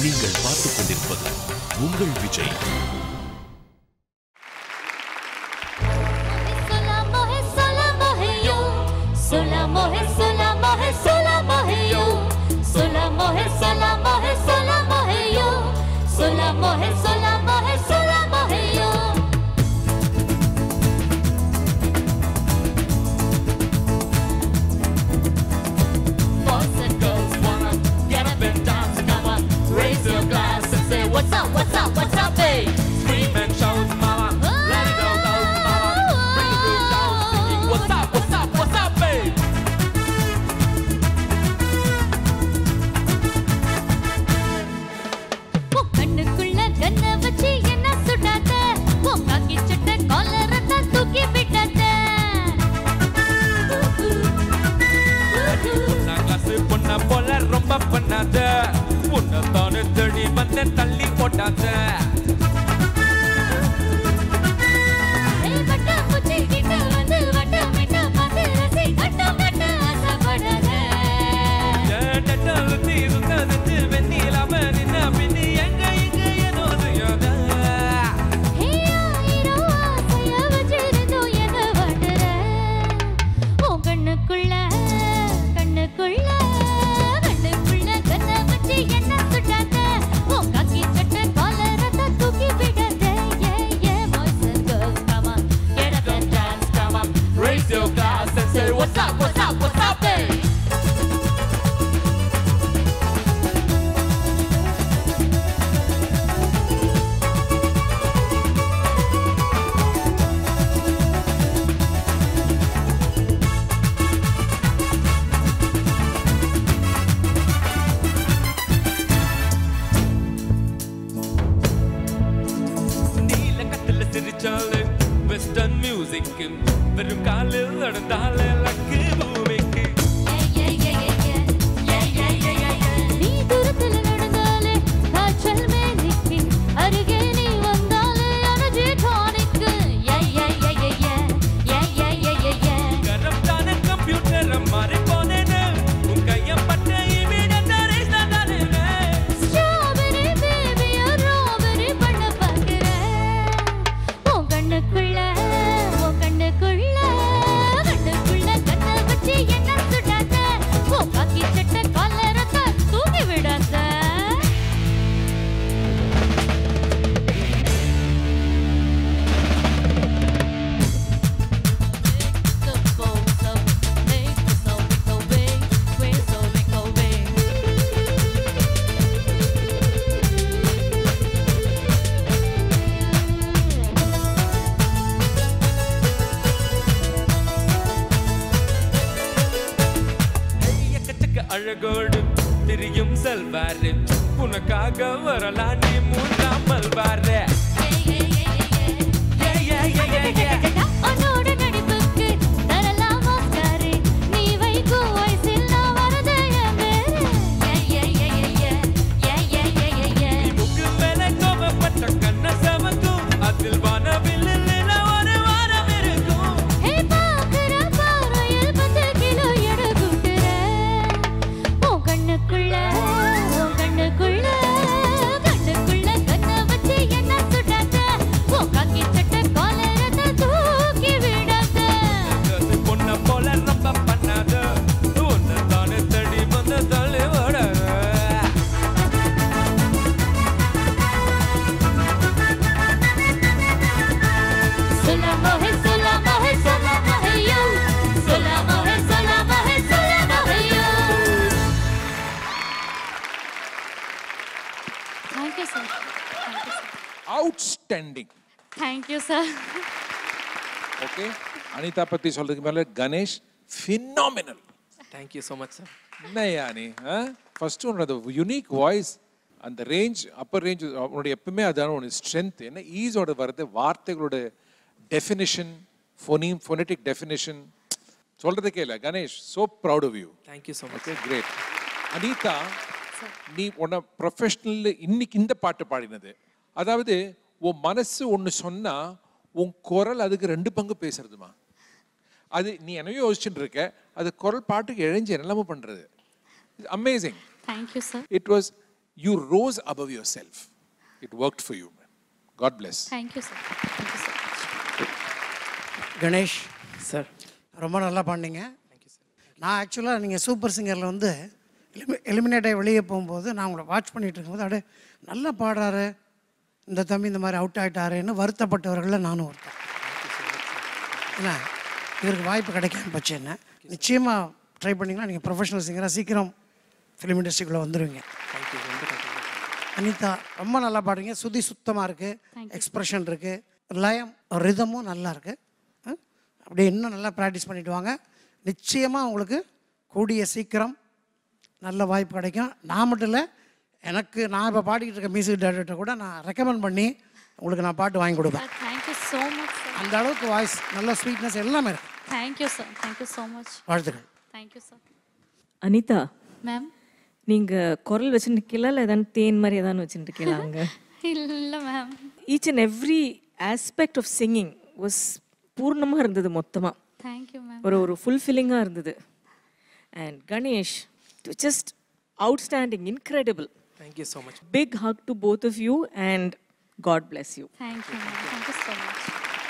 நீங்கள் பார்த்துக் கொண்டிருப்பது உங்கள் Vijay Sola mohe sola mohe yo Sola mohe sola mohe sola mohe yo Sola mohe sola mohe sola mohe yo Sola mohe sola mohe sola mohe yo Boys and girls wanna get up and dance Come on, raise your glass and say What's up, what's up, what's up, babe? Scream and shout, mama. Let it all out, mama. Bring the groove down, singing. What's up, what's up, what's up, babe? உன் கண்ணுக்குள்ள கண்ண வச்சு என்ன சுடாத உன் காக்கி சட்டை காலரத்தை தூக்கி விடாத நான் class பொண்ண போல ரொம்ப பண்ணாத உன்னை தானே தேடி வந்தேன் தள்ளி போட்டாத ஏய் வட்ட முச்சி கிட்ட வந்து வட்ட மிட்ட பார்த்து ரசி கட்ட கட்ட ஆசைப்படாத ஏன் நெட்டாலுத்தி சுத்ததுக்கு வெண்ணிலாம நின்ன பின்னி எங்க இங்க ஏதோ செய்யாத ஹே ஆயிரம் ஆசைய வச்சிருந்தோம் என்ன வாட்டுற உன் கண்ணுக்குள்ள கண்ணுக்குள்ள கண்ணுக்குள்ள கண்ண வச்சு என்ன சுடாத உன் காக்கி சட்டை காலரத்தை தூக்கி விடாத ஏ ஏ boys and girls come on get up and dance come on Raise your glass and say, What's up, what's up, what's up, babe? நீல கத்துல சிரிச்சாலே வெஸ்டர்ன் மியூசிக் வெறும் காலில் நடந்தாலே லக்கு பூமிக்கு நீ தூரத்துல நடந்தாலே காய்ச்சல் மேனிக்கு அருகே நீ வந்தாலே எனர்ஜி டானிக்கு ஏ ஏ ஏ ஏ ஏ ஏ ஏ ஏ ஏ கரப்டான கம்ப்யூட்டர் மாறி போனேன்னு உன் கைய பட்ட இமீடியட் ரேஸ் தானே ஸ்ட்ராபெரி பேபிய ராபெரி பண்ண பார்க்கிறேன் உன் கண்ணுக்குள்ள உன் கண்ணுக்குள்ள கண்ணுக்குள்ள கண்ண வச்சு என்ன சுடாத உன் காக்கி சட்டை காலரத்தை தூக்கி விடாத எக்கச்சக்க அழகோடு திரியும் செல்வாரு உனக்காக வரலாண்டி மூன்றாமல் வாரு உன்னோட நடிப்புக்கு தரலாம் ஆஸ்காரு. நீ வைக்கும் வயசில் நான் வரது என் பேரு. முக்கு மேல கோபப்பட்ட கண்ண சமக்கும் அதில் வானவில்லில் ஒரு வாரம் இருக்கும் ஹே, பார்க்கிற பார்வையில் பத்து கிலோ எடை கூட்டுற. உன் கண்ணுக்குள்ள, உன் கண்ணுக்குள்ள, கண்ணுக்குள்ள கண்ணை வச்சு என்ன சுடாத. உன் காக்கி சட்டை காலரத்தை தூக்கி விடாத அது பொண்ண போல ரொம்ப பண்ணாத உன்னை தானே தேடி வந்த தலைவர Sola mohe, sola mohe, sola mohe yo. Sola mohe, sola mohe, sola mohe yo. Thank you, sir. Thank you, sir. Outstanding Thank you, sir. Okay Anitha பத்தி சொல்றதுக்கு மேல Ganesh phenomenal thank you so much sir என்னையா நீ ஃபர்ஸ்ட் உன்னோட unique voice அந்த range upper range உன்னோட எப்பவுமே அதான உன்னோட ஸ்ட்ரென்த் என்ன ஈஸோட வர்றது வார்த்தைகளோட டெஃபினிஷன் ஃபோனீம் ஃபோனட்டிக் டெஃபினிஷன் சொல்றதுக்கே இல்லை Ganesh so proud of you thank you so much okay great Anitha நீ உன்னை ப்ரொஃபஷ்னல் இன்னைக்கு இந்த பாட்டு பாடினது அதாவது உன் மனசு ஒன்று சொன்னா உன் குரல் அதுக்கு ரெண்டு பங்கு பேசுறதுமா அது நீ என்னையோ யோசிச்சுட்டு இருக்க அது குரல் பாட்டுக்கு இழைஞ்சு எல்லாமே பண்றது amazing Thank you, sir. It was you rose above yourself. It worked for you, man. God bless. Thank you sir thank you so much Ganesh sir ரொம்ப நல்லா பாடினீங்க நான் ஆக்சுவலாக நீங்கள் சூப்பர் சிங்கரில் வந்து எலிமி எலிமினேட் ஆகி வெளியே போகும்போது நான் உங்களை வாட்ச் பண்ணிட்டு இருக்கும்போது அப்படியே நல்லா பாடுறாரு இந்த தம்பி இந்த மாதிரி அவுட் ஆகிட்டாருன்னு வருத்தப்பட்டவர்களில் நானும் ஒருத்தன் என்ன இவருக்கு வாய்ப்பு கிடைக்காம போச்சு என்ன நிச்சயமாக ட்ரை பண்ணிங்கன்னா நீங்கள் ப்ரொஃபஷனல் சிங்கராக சீக்கிரம் ஃபிலிம் இண்டஸ்ட்ரிக்குள்ளே வந்துடுவீங்க தேங்க்யூ ரொம்ப தேங்க்யூ அனிதா ரொம்ப நல்லா பாடுறீங்க சுதி சுத்தமாக இருக்குது எக்ஸ்ப்ரெஷன் இருக்குது லயம் ரிதமும் நல்லா இருக்குது அப்படியே இன்னும் நல்லா ப்ராக்டிஸ் பண்ணிட்டு வாங்க நிச்சயமாக உங்களுக்கு கூடிய சீக்கிரம் நல்ல வாய்ப்பு கிடைக்கும் நான் மட்டும் இல்லை எனக்கு நான் இப்போ பாடிக்கிட்டு இருக்க மியூசிக் டைரக்டர் கூட நான் ரெக்கமெண்ட் பண்ணி உங்களுக்கு நான் பாட்டு வாங்கி கொடுப்பேன் sir thank you so much sir அந்த அளவுக்கு வாய்ஸ் நல்ல ஸ்வீட்னஸ் எல்லாமே இருக்கு thank you sir thank you so much வாழ்த்துக்கள் தேங்க்யூ சார் அனிதா மேம் நீங்க குரல் வச்சுட்டு இருக்கீங்களா இல்லை ஏதாவது தேன் மாதிரி ஏதாவது வச்சுட்டு இருக்கீங்களா அங்க இல்லை ma'am each and every aspect of singing was பூர்ணமாக இருந்தது மொத்தமாக தேங்க்யூ மேம் ஒரு ஒரு ஃபுல்ஃபில்லிங்காக இருந்தது and Ganesh just outstanding incredible thank you so much big hug to both of you and God bless you thank you ma'am thank you so much